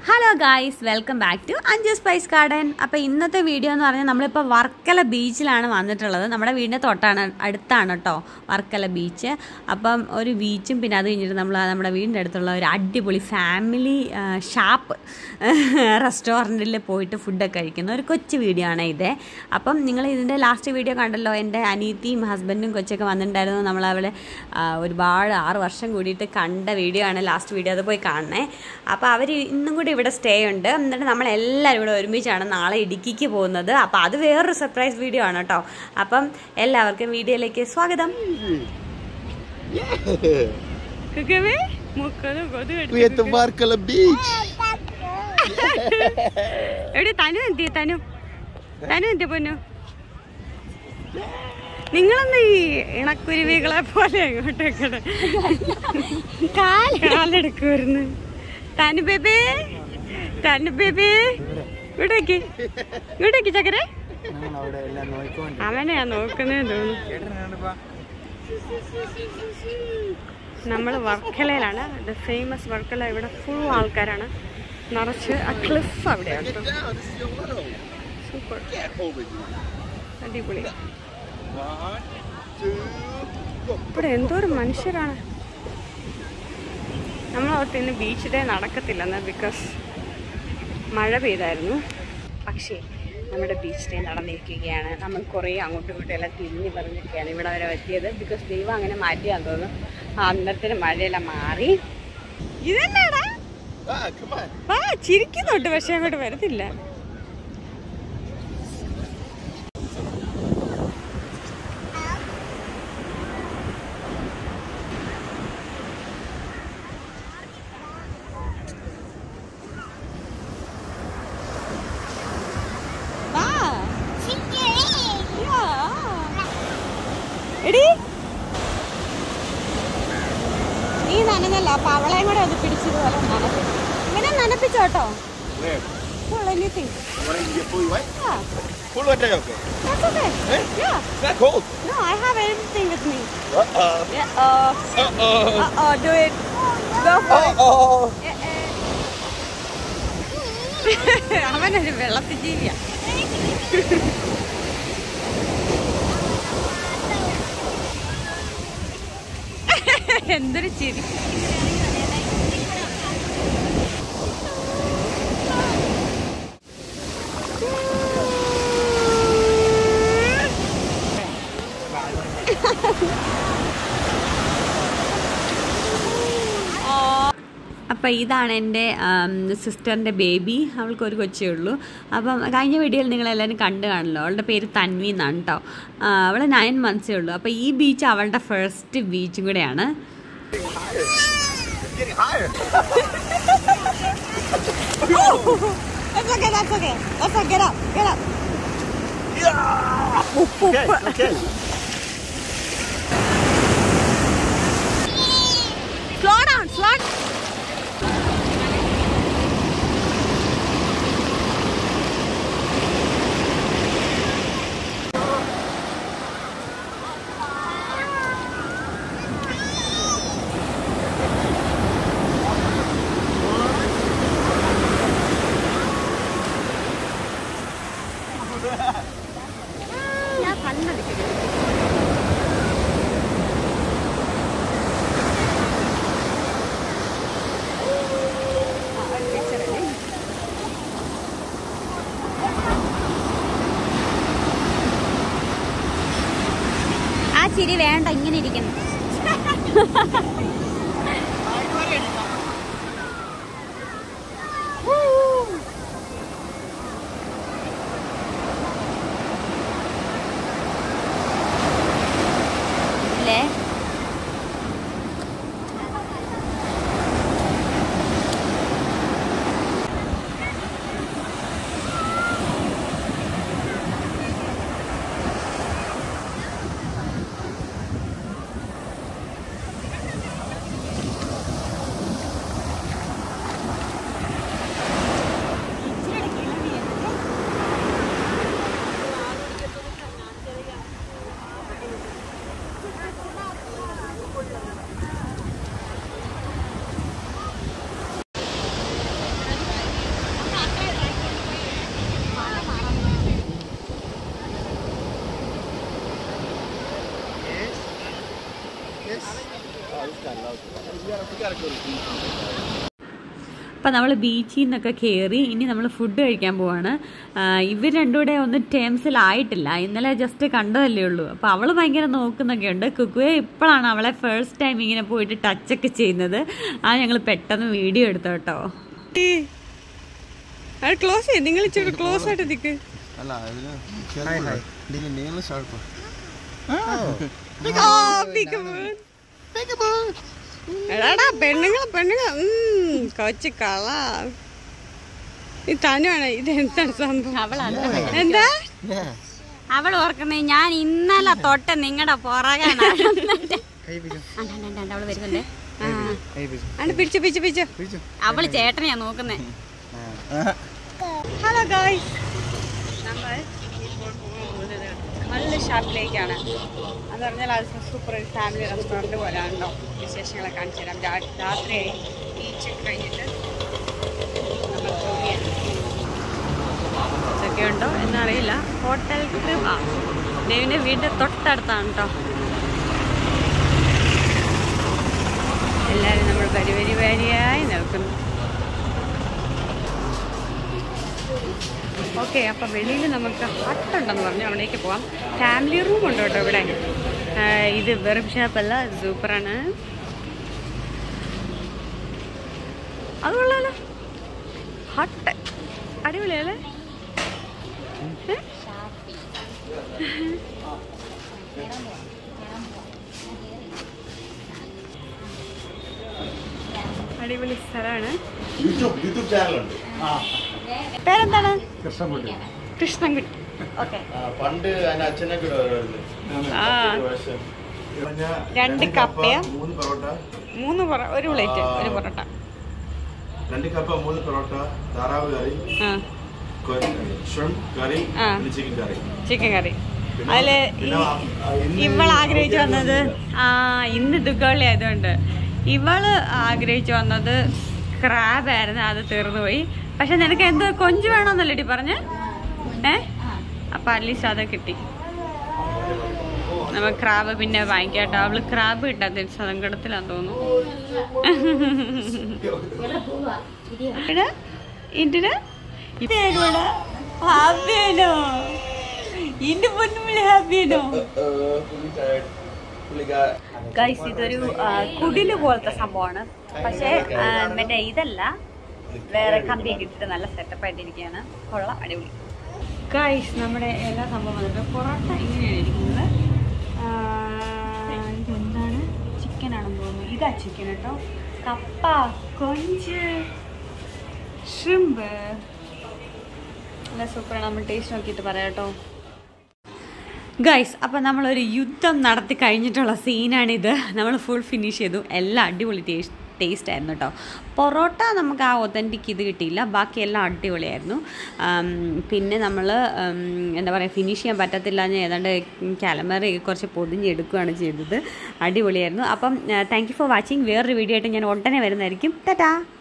Hello guys welcome back to അഞ്ചു spice garden അപ്പോൾ ഇന്നത്തെ വീഡിയോ എന്ന് പറഞ്ഞാൽ നമ്മളിപ്പോൾ വർക്കല ബീച്ചിലാണ് വന്നിട്ടുള്ളത് നമ്മുടെ വീടിൻ്റെ തൊട്ടാണ് അടുത്താണ് കേട്ടോ വർക്കല ബീച്ച് അപ്പം ഒരു ബീച്ചും പിന്നെ അത് കഴിഞ്ഞിട്ട് നമ്മൾ നമ്മുടെ വീടിൻ്റെ അടുത്തുള്ള ഒരു അടിപൊളി ഫാമിലി ഷാപ്പ് റെസ്റ്റോറൻറ്റിൽ പോയിട്ട് ഫുഡൊക്കെ കഴിക്കുന്ന ഒരു കൊച്ചു വീഡിയോ ആണ് ഇത് അപ്പം നിങ്ങൾ ഇതിൻ്റെ ലാസ്റ്റ് വീഡിയോ കണ്ടല്ലോ എൻ്റെ അനീത്തിയും ഹസ്ബൻഡും കൊച്ചൊക്കെ വന്നിട്ടുണ്ടായിരുന്നു നമ്മളവിടെ ആ, ഒരുപാട് ആറ് വർഷം കൂടിയിട്ട് കണ്ട വീഡിയോ ആണ് ലാസ്റ്റ് വീഡിയോ അത് പോയി കാണണേ അപ്പോൾ അവർ ഇന്നും കൂടി ഇവിടെ സ്റ്റേ ഉണ്ട് എന്നിട്ട് നമ്മളെല്ലാവരും കൂടെ ഒരുമിച്ചാണ് നാളെ ഇടുക്കിക്ക് പോകുന്നത് അപ്പോൾ അത് വേറൊരു സർപ്രൈസ് വീഡിയോ ആണ് കേട്ടോ അപ്പം എല്ലാവർക്കും വീഡിയോയിലേക്ക് സ്വാഗതം We at the Varkala beach. എവിടെ തനു എന്തിയ തനു തനു എന്തിയ പൊന്നു നിങ്ങളൊന്ന് ഈ ഇണക്കുരുവികളെ പോലെ എങ്ങോട്ടേക്കട കാലെടുക്കുമായിരുന്നു തനു ബേബേ തനു ബേബേ ഇവിടേക്ക് ഇവിടേക്ക് ചക്കരെ അവനെയാ നോക്കുന്നേ തോന്നുന്നു നമ്മൾ വർക്കലയിലാണ് ദ ഫേമസ് വർക്കല ഇവിടെ ഫുൾ ആൾക്കാരാണ് നിറച്ച് ആ ക്ലിഫ് അവിടെയാണ് കേട്ടോ Down, this is your window. Super Get over here. അടിപൊളി One, two, go. ഇവിടെ എന്തോരം മനുഷ്യരാണ് നമ്മളോർത്ത് ഇന്ന് ബീച്ച് ഡേ നടക്കത്തില്ലെന്ന് ബിക്കോസ് മഴ പെയ്തായിരുന്നു പക്ഷേ നമ്മുടെ ബീച്ച് ഡേ നടന്നിരിക്കുകയാണ് നമ്മൾ കുറേ അങ്ങോട്ടും ഇങ്ങോട്ടും എല്ലാം തിരിഞ്ഞ് പറഞ്ഞിരിക്കുകയാണ് ഇവിടെ വരെ എത്തിയത് ബിക്കോസ് ദൈവം അങ്ങനെ മാറ്റിയാന്ന് തോന്നുന്നു ആ അന്നത്തിന് മഴയെല്ലാം മാറി ഇതെന്നാടാ Ah, come on. ആ ചിരിക്കുന്നുണ്ട് പക്ഷെ അങ്ങോട്ട് വരത്തില്ല വാ. യാ. എടി നീ നനഞ്ഞല്ല അപ്പൊ അവളെയും കൂടെ ഒന്ന് പിടിച്ചതുപോലെ നനപ്പി ഇങ്ങനെ നനപ്പിച്ചോട്ടോ Where? Well, anything. Want to get fully wet? Yeah, Full wet day, okay. that's okay. Eh? Yeah. It's not cold. No, I have everything with me. Uh-oh. Yeah. Uh. Uh-oh. Uh. Oh. Do it. Go for it. Uh-oh. അവനൊരു വെള്ളത്തിൽ ജീവിയാ എന്തൊരു ചിരി അപ്പം ഇതാണ് എൻ്റെ സിസ്റ്ററിൻ്റെ baby അവൾക്ക് ഒരു കൊച്ചേ ഉള്ളൂ അപ്പം കഴിഞ്ഞ വീഡിയോയിൽ നിങ്ങളെല്ലാവരും കണ്ടു കാണല്ലോ അവളുടെ പേര് തൻവി എന്നാണ് കേട്ടോ അവൾ നയൻ മന്ത്സേ ഉള്ളൂ അപ്പോൾ ഈ ബീച്ച് അവളുടെ ഫസ്റ്റ് ബീച്ചും കൂടെയാണ് It's getting higher. That's okay, that's okay. That's okay, get up, get up. Yeah. ഉപ്പ് Okay, ഉപ്പ് okay. സ്ലോ ഡൗൺ സ്ലോ ഞാൻ കണ്ണടിക്കുന്നു ആ ചിരി വേണ്ട ഇങ്ങനെ ഇരിക്കുന്നു ഇല്ലേ അപ്പം നമ്മൾ ബീച്ചിൽ നിന്നൊക്കെ കയറി ഇനി നമ്മൾ ഫുഡ് കഴിക്കാൻ പോവാണ് ആ, ഇവർ രണ്ടും കൂടെ ഒന്നും ടേംസിലായിട്ടില്ല ഇന്നലെ ജസ്റ്റ് കണ്ടതല്ലേ ഉള്ളൂ അപ്പോൾ അവൾ ഭയങ്കര നോക്കുന്നൊക്കെ ഉണ്ട് കുക്കുവെ ഇപ്പോഴാണ് അവളെ ഫസ്റ്റ് ടൈം ഇങ്ങനെ പോയിട്ട് ടച്ചൊക്കെ ചെയ്യുന്നത് ആ ഞങ്ങൾ പെട്ടെന്ന് വീഡിയോ എടുത്തു കേട്ടോ ക്ലോസ് ചെയ്യും നിങ്ങൾ ഇച്ചിരി ക്ലോസ് ആയിട്ട് നിൽക്ക് അല്ല അതിന് ഇതിന് നീളം ഷാർപ്പ് എടാടാ പെണ്ണുങ്ങൾ പെണ്ണുങ്ങൾ കൊച്ചു കള ഈ തനുവാണ് ഇത് എന്താണ് സംഭവം എന്താ അവൾ ഓർക്കുന്നേ ഞാൻ ഇന്നലെ തൊട്ട് നിങ്ങളുടെ പുറകാണ് അവള് വരുന്നുണ്ടേ ആണ് പിടിച്ചു പിടിച്ചു പിടിച്ചു അവള് ചേട്ടനെയാ നോക്കുന്നേ ഹലോ ഗായ്സ് നമ്മൾ ഇപ്പോൾ പോകുന്നത് നല്ല ഷാപ്പിലേക്കാണ് എന്ന് പറഞ്ഞാൽ അത് സൂപ്പർ ഒരു ഫാമിലി റെസ്റ്റോറൻറ്റ് പോലെയാണല്ലോ വിശേഷങ്ങളെ കാണിച്ചു തരാം രാ- രാത്രിയായി ബീച്ച് കഴിഞ്ഞിട്ട് നമ്മൾ പോവുകയാണ് ഇതൊക്കെ ഉണ്ടോ എന്നറിയില്ല ഹോട്ടൽ കൃപ ദേവിൻ്റെ വീടിൻ്റെ തൊട്ടടുത്താണ് കേട്ടോ എല്ലാവരും നമ്മൾ വരി വരി വരിയായി നിൽക്കുന്നു ഓക്കെ അപ്പം വെളിയിൽ നമുക്ക് ഹട്ടുണ്ടെന്ന് പറഞ്ഞു അവിടേക്ക് പോവാം ഫാമിലി റൂം ഉണ്ട് കേട്ടോ ഇവിടെ ആ, ഇത് വെറും ഷാപ്പല്ല സൂപ്പറാണ് അത് കൊള്ളാലോ ഹട്ട് അടിപൊളിയല്ലേ ഏ? അടിപൊളി സ്ഥലമാണ് യൂട്യൂബ് യൂട്യൂബ് ചാനലുണ്ട് പേരെന്താണ് കൃഷ്ണൻകുട്ടി കൃഷ്ണൻകുട്ടി ഓക്കെ പണ്ട് അതിന്റെ അച്ഛനൊക്കെ ആ. രണ്ട് കപ്പയും മൂന്ന് പൊറോട്ട മൂന്ന് പൊറ ഒരു പ്ലേറ്റ് ഒരു പൊറോട്ട രണ്ട് കപ്പ മൂന്ന് പൊറോട്ട താറാവ് കറി ആ ഷ്രിംപ് കറി ആ. പിന്നെ ചിക്കൻ കറി ചിക്കൻ കറി പിന്നെ- അതില് പിന്നെ ആ- ആ ഇന്ന് ഇവൾ ആഗ്രഹിച്ചു വന്നത് നോക്കിയാൽ ആ ഇന്ന് ദുഃഖവള്ളി ആയതുകൊണ്ട് ഇവള് ആഗ്രഹിച്ചു വന്നത് ക്രാബ് ആയിരുന്നു അത് തീർന്നു പോയി പക്ഷെ നിനക്ക് എന്ത് കൊഞ്ച് വേണമെന്നല്ലേടി പറഞ്ഞ് ഏ അപ്പൊ അറ്റ്ലീസ്റ്റ് അത് കിട്ടി നമ്മ ക്രാബ് പിന്നെ വാങ്ങിക്കാട്ടോ അവള് ക്രാബ് കിട്ടാത്ത സങ്കടത്തിലാന്ന് തോന്നുന്നു ഇവിടെ ഇതിന് ഇതേടെ ഹാപ്പിയാണോ ഇന്റെ പൊന്നുമില്ല ഹാപ്പിയാണോ പുള്ളി tired. പുള്ളിക്കാ- ഗൈസ് ഇതൊരു ആ, കുടില് പോലത്തെ സംഭവമാണ് പക്ഷേ ആ, മറ്റേ ഇതല്ല വേറെ കമ്പിയൊക്കെ ഇട്ടിട്ട് നല്ല സെറ്റപ്പ് ആയിട്ടിരിക്കുകയാണ് കൊള്ളാം അടിപൊളി ഗൈസ് നമ്മുടെ എല്ലാ സംഭവം വന്നിട്ട് പൊറോട്ട ഇങ്ങനെയാണ് ഇരിക്കുന്നത് ആ, ഇതെന്താണ് ചിക്കൻ ആണെന്ന് തോന്നുന്നു ഇതാ ചിക്കൻ കേട്ടോ കപ്പ കൊഞ്ച് ഷ്രിമ്പ് നല്ല സൂപ്പറാണ് നമ്മൾ ടേസ്റ്റ് നോക്കിയിട്ട് പറയാം കേട്ടോ ഗൈസ് അപ്പം നമ്മളൊരു യുദ്ധം നടത്തി കഴിഞ്ഞിട്ടുള്ള സീനാണിത് നമ്മൾ ഫുൾ ഫിനിഷ് ചെയ്തു എല്ലാം അടിപൊളി ടേസ്റ്റ് ടേസ്റ്റ് ആയിരുന്നു കേട്ടോ പൊറോട്ട നമുക്ക് ആ ഒതൻറ്റിക് ഇത് കിട്ടിയില്ല ബാക്കി എല്ലാം അടിപൊളിയായിരുന്നു ആം, പിന്നെ നമ്മൾ എന്താ പറയുക ഫിനിഷ് ചെയ്യാൻ പറ്റത്തില്ല എന്ന് ഏതാണ്ട് കാലമറി കുറച്ച് പൊതിഞ്ഞെടുക്കുകയാണ് ചെയ്തത് അടിപൊളിയായിരുന്നു അപ്പം താങ്ക് യു ഫോർ വാച്ചിങ് വേറൊരു വീഡിയോ ആയിട്ട് ഞാൻ ഉടനെ വരുന്നതായിരിക്കും ടാറ്റാ